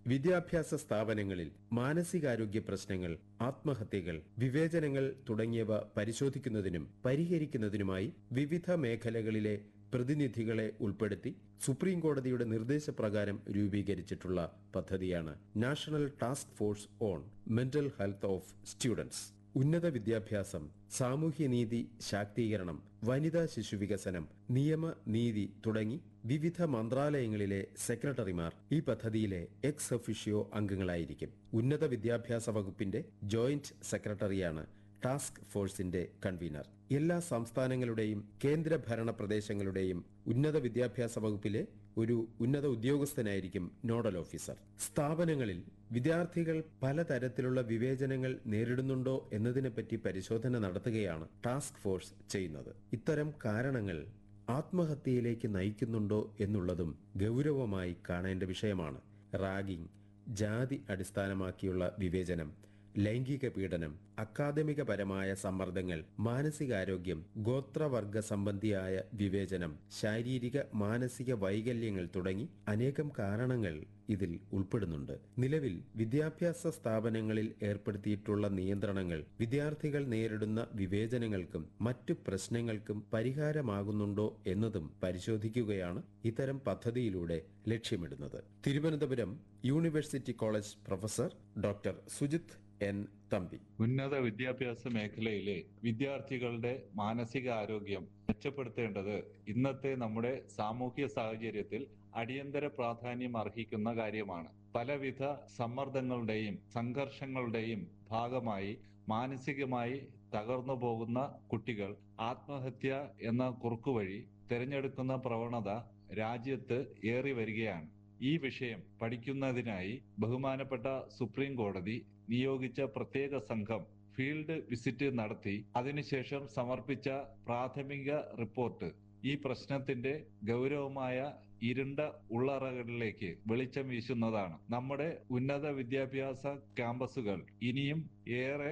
വിദ്യാഭ്യാസ സ്ഥാപനങ്ങളിൽ മാനസികാരോഗ്യ പ്രശ്നങ്ങൾ ആത്മഹത്യകൾ വിവേചനങ്ങൾ തുടങ്ങിയവ പരിശോധിക്കുന്നതിനും പരിഹരിക്കുന്നതിനുമായി വിവിധ മേഖലകളിലെ പ്രതിനിധികളെ ഉൾപ്പെടുത്തി സുപ്രീം കോടതിയുടെ നിർദ്ദേശപ്രകാരം രൂപീകരിച്ചിട്ടുള്ള പദ്ധതിയാണ് national task force on mental health of students ഉന്നത വിദ്യാഭ്യാസം സാമൂഹ്യനീതി ശാക്തീകരണം വനിതാ ശിശുവികസനം നിയമ നീതി തുടങ്ങി വിവിധ മന്ത്രാലയങ്ങളിലെ സെക്രട്ടറിമാർ ഈ പദ്ധതിയിലെ എക്സ് ഒഫിഷ്യോ അംഗങ്ങളായിരിക്കും ഉന്നത വിദ്യാഭ്യാസ വകുപ്പിന്റെ ജോയിന്റ് സെക്രട്ടറിയാണ് ടാസ്ക് ഫോഴ്സിന്റെ കൺവീനർ എല്ലാ സംസ്ഥാനങ്ങളുടെയും കേന്ദ്രഭരണ പ്രദേശങ്ങളുടെയും ഉന്നത വിദ്യാഭ്യാസ വകുപ്പിലെ ഒരു ഉന്നത ഉദ്യോഗസ്ഥനായിരിക്കും നോഡൽ ഓഫീസർ സ്ഥാപനങ്ങളിൽ വിദ്യാർത്ഥികൾ പലതരത്തിലുള്ള വിവേചനങ്ങൾ നേരിടുന്നുണ്ടോ എന്നതിനെപ്പറ്റി പരിശോധന നടത്തുകയാണ് ടാസ്ക് ഫോഴ്സ് ചെയ്യുന്നത് ഇത്തരം കാരണങ്ങൾ ആത്മഹത്യയിലേക്ക് നയിക്കുന്നുണ്ടോ എന്നുള്ളതും ഗൗരവമായി കാണേണ്ട വിഷയമാണ് റാഗിംഗ് ജാതി അടിസ്ഥാനമാക്കിയുള്ള വിവേചനം ലൈംഗിക പീഡനം അക്കാദമികപരമായ സമ്മർദ്ദങ്ങൾ മാനസികാരോഗ്യം ഗോത്രവർഗ സംബന്ധിയായ വിവേചനം ശാരീരിക മാനസിക വൈകല്യങ്ങൾ തുടങ്ങി അനേകം കാരണങ്ങൾ ഇതിൽ ഉൾപ്പെടുന്നുണ്ട് നിലവിൽ വിദ്യാഭ്യാസ സ്ഥാപനങ്ങളിൽ ഏർപ്പെടുത്തിയിട്ടുള്ള നിയന്ത്രണങ്ങൾ വിദ്യാർത്ഥികൾ നേരിടുന്ന വിവേചനങ്ങൾക്കും മറ്റു പ്രശ്നങ്ങൾക്കും പരിഹാരമാകുന്നുണ്ടോ എന്നതും പരിശോധിക്കുകയാണ് ഇത്തരം പദ്ധതിയിലൂടെ ലക്ഷ്യമിടുന്നത് Thiruvananthapuram university college professor doctor Sujith N Thampi ഉന്നത വിദ്യാഭ്യാസ മേഖലയിലെ വിദ്യാർത്ഥികളുടെ മാനസിക ആരോഗ്യം മെച്ചപ്പെടുത്തേണ്ടത് ഇന്നത്തെ നമ്മുടെ സാമൂഹ്യ സാഹചര്യത്തിൽ അടിയന്തര പ്രാധാന്യം അർഹിക്കുന്ന കാര്യമാണ് പലവിധ സമ്മർദ്ദങ്ങളുടെയും സംഘർഷങ്ങളുടെയും ഭാഗമായി മാനസികമായി തകർന്നു പോകുന്ന കുട്ടികൾ ആത്മഹത്യ എന്ന കുറുക്കുവഴി തിരഞ്ഞെടുക്കുന്ന പ്രവണത രാജ്യത്ത് ഏറി വരികയാണ് ഈ വിഷയം പഠിക്കുന്നതിനായി ബഹുമാനപ്പെട്ട സുപ്രീം കോടതി നിയോഗിച്ച പ്രത്യേക സംഘം ഫീൽഡ് വിസിറ്റ് നടത്തി അതിനുശേഷം സമർപ്പിച്ച പ്രാഥമിക റിപ്പോർട്ട് ഈ പ്രശ്നത്തിന്റെ ഗൗരവമായ ഇരുണ്ട ഉള്ളറകളിലേക്ക് വെളിച്ചം വീശുന്നതാണ് നമ്മുടെ ഉന്നത വിദ്യാഭ്യാസ ക്യാമ്പസുകൾ ഇനിയും ഏറെ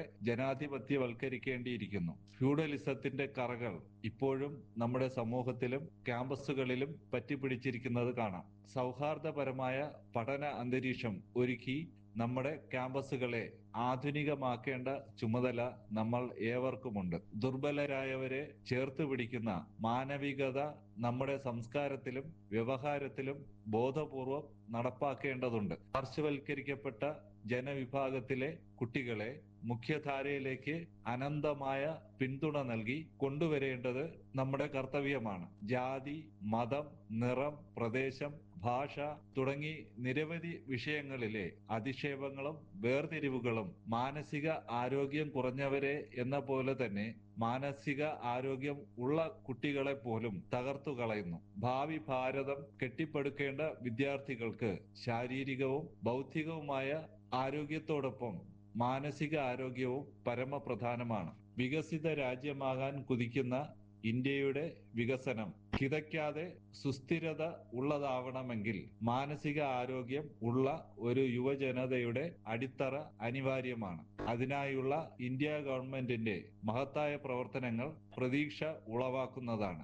ജനാധിപത്യവൽക്കരിക്കേണ്ടിയിരിക്കുന്നു ഫ്യൂഡലിസത്തിന്റെ കറകൾ ഇപ്പോഴും നമ്മുടെ സമൂഹത്തിലും ക്യാമ്പസുകളിലും പറ്റിപ്പിടിച്ചിരിക്കുന്നത് കാണാം സൗഹാർദ്ദപരമായ പഠന അന്തരീക്ഷം ഒരുക്കി നമ്മുടെ ക്യാമ്പസുകളെ ആധുനികമാക്കേണ്ട ചുമതല നമ്മൾ ഏവർക്കുമുണ്ട് ദുർബലരായവരെ ചേർത്ത് പിടിക്കുന്ന മാനവികത നമ്മുടെ സംസ്കാരത്തിലും വ്യവഹാരത്തിലും ബോധപൂർവം നടപ്പാക്കേണ്ടതുണ്ട് പാർശ്വവൽക്കരിക്കപ്പെട്ട ജനവിഭാഗത്തിലെ കുട്ടികളെ മുഖ്യധാരയിലേക്ക് അനന്തമായ പിന്തുണ നൽകി കൊണ്ടുവരേണ്ടത് നമ്മുടെ കർത്തവ്യമാണ് ജാതി മതം നിറം പ്രദേശം ഭാഷ തുടങ്ങി നിരവധി വിഷയങ്ങളിലെ അധിക്ഷേപങ്ങളും വേർതിരിവുകളും മാനസിക ആരോഗ്യം കുറഞ്ഞവരെ എന്ന പോലെ തന്നെ മാനസിക ആരോഗ്യം ഉള്ള കുട്ടികളെ പോലും തകർത്തു കളയുന്നു ഭാവി ഭാരതം കെട്ടിപ്പടുക്കേണ്ട വിദ്യാർത്ഥികൾക്ക് ശാരീരികവും ബൗദ്ധികവുമായ ആരോഗ്യത്തോടൊപ്പം മാനസിക ആരോഗ്യവും പരമപ്രധാനമാണ് വികസിത രാജ്യമാകാൻ കുതിക്കുന്ന ഇന്ത്യയുടെ വികസനം കിതയ്ക്കാതെ സുസ്ഥിരത ഉള്ളതാവണമെങ്കിൽ മാനസിക ആരോഗ്യം ഉള്ള ഒരു യുവജനതയുടെ അടിത്തറ അനിവാര്യമാണ് അതിനായുള്ള ഇന്ത്യ ഗവൺമെന്റിന്റെ മഹത്തായ പ്രവർത്തനങ്ങൾ പ്രതീക്ഷ ഉളവാക്കുന്നതാണ്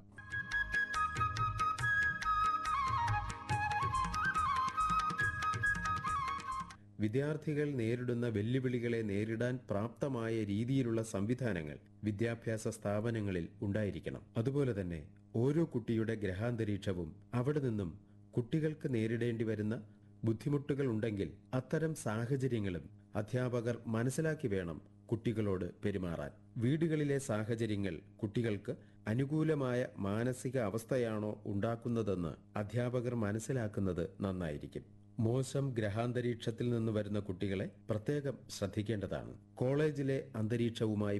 വിദ്യാർത്ഥികൾ നേരിടുന്ന വെല്ലുവിളികളെ നേരിടാൻ പ്രാപ്തമായ രീതിയിലുള്ള സംവിധാനങ്ങൾ വിദ്യാഭ്യാസ സ്ഥാപനങ്ങളിൽ ഉണ്ടായിരിക്കണം അതുപോലെ തന്നെ ഓരോ കുട്ടിയുടെ ഗ്രഹാന്തരീക്ഷവും അവിടെ നിന്നും കുട്ടികൾക്ക് നേരിടേണ്ടി വരുന്ന ബുദ്ധിമുട്ടുകൾ ഉണ്ടെങ്കിൽ അത്തരം സാഹചര്യങ്ങളും അധ്യാപകർ മനസ്സിലാക്കി വേണം കുട്ടികളോട് പെരുമാറാൻ വീടുകളിലെ സാഹചര്യങ്ങൾ കുട്ടികൾക്ക് അനുകൂലമായ മാനസിക അവസ്ഥയാണോ ഉണ്ടാക്കുന്നതെന്ന് അധ്യാപകർ മനസ്സിലാക്കുന്നത് നന്നായിരിക്കും മോശം ഗ്രഹാന്തരീക്ഷത്തിൽ നിന്ന് വരുന്ന കുട്ടികളെ പ്രത്യേകം ശ്രദ്ധിക്കേണ്ടതാണ് കോളേജിലെ അന്തരീക്ഷവുമായി